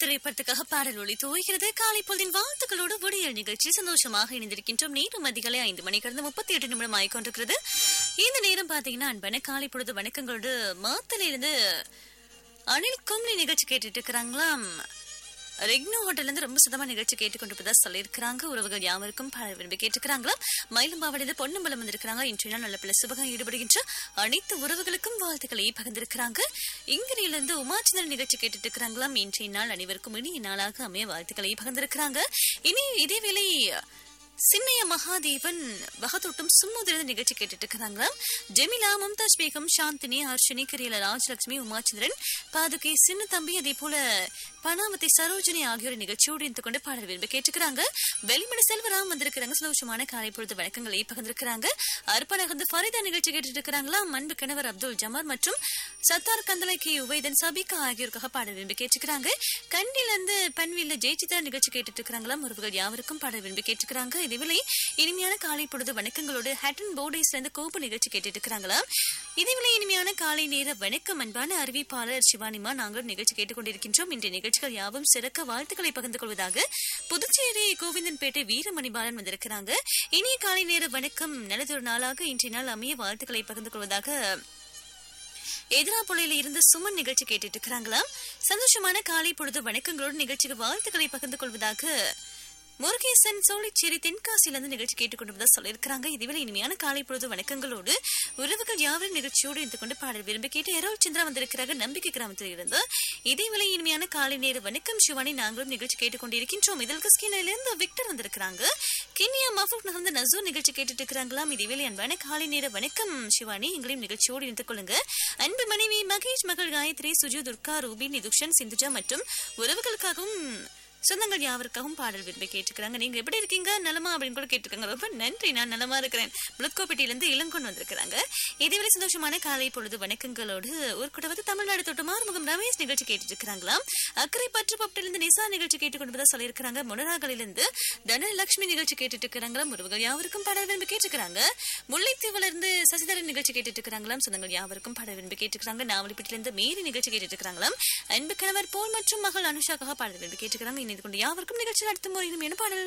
திரைப்படத்துக்காக பாடல் ஒளி துவைகிறது காலை பொழுதின் வாழ்த்துக்களோடு விடியல் நிகழ்ச்சி சந்தோஷமாக இணைந்திருக்கின்றோம் நேரம் அதிகாலை ஐந்து மணி கடந்து முப்பத்தி எட்டு நிமிடம் ஆகிக்கொண்டிருக்கிறது இந்த நேரம் பாத்தீங்கன்னா அன்பான காலை பொழுது வணக்கங்களோடு மாத்தல இருந்து அனில் கும்ளி நிகழ்ச்சி கேட்டுட்டு இருக்கிறாங்களாம் ரெக்னோ ஹோட்டல்ல இருந்து ரொம்ப சுத்தமா நிகழ்ச்சி கேட்டுக்கொண்டிருப்பதா சொல்லியிருக்கிறாங்க உறவுகள் யாவருக்கும் பாட விரும்பி கேட்டுக்கிறாங்களா மயிலம்பாவடியில பொன்னம்பலம் வந்திருக்கிறாங்க இன்றைய நாள் நல்ல பிள்ளை சுபகம் ஈடுபடுகின்ற அனைத்து உறவுகளுக்கும் வாழ்த்துக்களை பகிர்ந்திருக்கிறாங்க இங்கிரியில இருந்து உமாச்சந்திரன் நிகழ்ச்சி கேட்டுட்டு இருக்கிறாங்களாம் இன்றைய நாள் அனைவருக்கும் இனிய நாளாக அமைய வாழ்த்துக்களை பகிர்ந்திருக்கிறாங்க இனி இதேவேளை சின்னைய மகாதேவன் வகத்தோட்டம் சும்முதிரந்த நிகழ்ச்சி கேட்டுட்டு இருக்கிறாங்க ஜெமிலா மும்தாஜ் பேகம் சாந்தினி ஹர்ஷினி கரியல ராஜலட்சுமி உமாச்சந்திரன் பாதுகை சின்ன தம்பி அதே போல பனாவதி சரோஜினி ஆகியோர் நிகழ்ச்சியோடு இருந்து கொண்டு பாடல் விரும்பி கேட்டுக்கிறாங்க வெளிமணி செல்வராம் வந்திருக்கிறாங்க சந்தோஷமான காலை பொழுது வணக்கங்களை பகிர்ந்திருக்கிறாங்க அர்ப்பணகந்து ஃபரிதா நிகழ்ச்சி கேட்டுட்டு இருக்கிறாங்களா அன்பு கணவர் அப்துல் ஜமார் மற்றும் சத்தார் கந்தலை கே உவைதன் சபிகா ஆகியோருக்காக பாடல் விரும்பி கேட்டுக்கிறாங்க கண்டில இருந்து பன்வில்ல ஜெயசித்ரா நிகழ்ச்சி கேட்டுட்டு இருக்கிறாங்களா உறவுகள் யாவருக்கும் பாடல் விரும்பி கேட்டுக்கிறாங்க இதேவேளை இனிமையான காலை பொழுது வணக்கங்களோடு ஹேட்டன் போர்டேஸ்ல இருந்து கோப்பு நிகழ்ச்சி கேட்டுட்டு இருக்கிறாங்களா இதேவேளை இனிமையான காலை நேர வணக்கம் அன்பான அறிவிப்பாளர் சிவானிமா நாங்கள் நிகழ்ச்சி கேட்டுக்கொண்டிருக்கின்றோம் இன்றைய நிகழ்ச்சிகள் யாவும் சிறக்க வாழ்த்துக்களை பகிர்ந்து கொள்வதாக புதுச்சேரி கோவிந்தன்பேட்டை வீரமணிபாலன் வந்திருக்கிறாங்க இனிய காலை நேர வணக்கம் நல்லதொரு நாளாக இன்றைய நாள் அமைய வாழ்த்துக்களை பகிர்ந்து கொள்வதாக எதிராப்புழையில இருந்து சுமன் நிகழ்ச்சி கேட்டுட்டு இருக்கிறாங்களாம் சந்தோஷமான காலை பொழுது வணக்கங்களோடு நிகழ்ச்சிக்கு வாழ்த்துக்களை பகிர்ந்து கொள்வதாக முருகேசன் சோழிச்சேரி தென்காசியிலிருந்து நிகழ்ச்சி கேட்டுக்கொண்டு சொல்லியிருக்கிறாங்க இதுவரை இனிமையான காலை பொழுது வணக்கங்களோடு உறவுகள் யாவரும் நிகழ்ச்சியோடு இருந்து கொண்டு பாடல் விரும்பி கேட்டு எரோல் சந்திரா வந்திருக்கிறாங்க நம்பிக்கை கிராமத்தில் இருந்து இதேவேளை இனிமையான காலை நேர வணக்கம் சிவானி நாங்களும் நிகழ்ச்சி கேட்டுக்கொண்டிருக்கின்றோம் இதில் கிறிஸ்கினிலிருந்து விக்டர் வந்திருக்கிறாங்க கினியா மஃபூக் நகர்ந்த நசூர் நிகழ்ச்சி கேட்டுட்டு இருக்கிறாங்களாம் இதேவேளை அன்பான காலை நேர வணக்கம் சிவானி எங்களையும் நிகழ்ச்சியோடு இணைந்து கொள்ளுங்க அன்பு மனைவி மகேஷ் மகள் காயத்ரி சுஜு துர்கா ரூபி நிதுக்ஷன் சிந்துஜா மற்றும் உறவுகளுக்காகவும் சொந்தங்கள் யாவருக்காகவும் பாடல் விரும்பி கேட்டுக்கிறாங்க நீங்க எப்படி இருக்கீங்க நலமா அப்படின்னு கூட கேட்டுருக்காங்க ரொம்ப நன்றி நான் நலமா இருக்கிறேன் புளத்கோப்பட்டியிலிருந்து இளங்கொண்டு வந்திருக்கிறாங்க இதேவரை சந்தோஷமான காலை பொழுது வணக்கங்களோடு ஒரு கூட வந்து தமிழ்நாடு தொட்டு மாறுமுகம் ரமேஷ் நிகழ்ச்சி கேட்டுட்டு இருக்கிறாங்களாம் அக்கறை பற்று பப்டிலிருந்து நிசா நிகழ்ச்சி கேட்டுக்கொண்டு தான் சொல்லியிருக்கிறாங்க முனராகலிலிருந்து தனலட்சுமி நிகழ்ச்சி கேட்டுட்டு இருக்கிறாங்களாம் உறவுகள் யாவருக்கும் பாடல் விரும்பி கேட்டுக்கிறாங்க முல்லைத்தீவுல இருந்து சசிதரன் நிகழ்ச்சி கேட்டுட்டு இருக்கிறாங்களாம் சொந்தங்கள் யாவருக்கும் பாடல் விரும்பி கேட்டுக்கிறாங்க நாவலிப்பட்டிலிருந்து மேரி நிகழ்ச்சி கேட்டுட்டு இருக்கிறாங்களாம் அன்பு கணவர் போல் மற்றும் மகள் அனுஷாக்காக பாடல் விரும்பி கேட்டுக்கிறாங்க இணைந்து கொண்டு யாவருக்கும் நிகழ்ச்சி நடத்தும் ஒரு இனிமையான பாடல்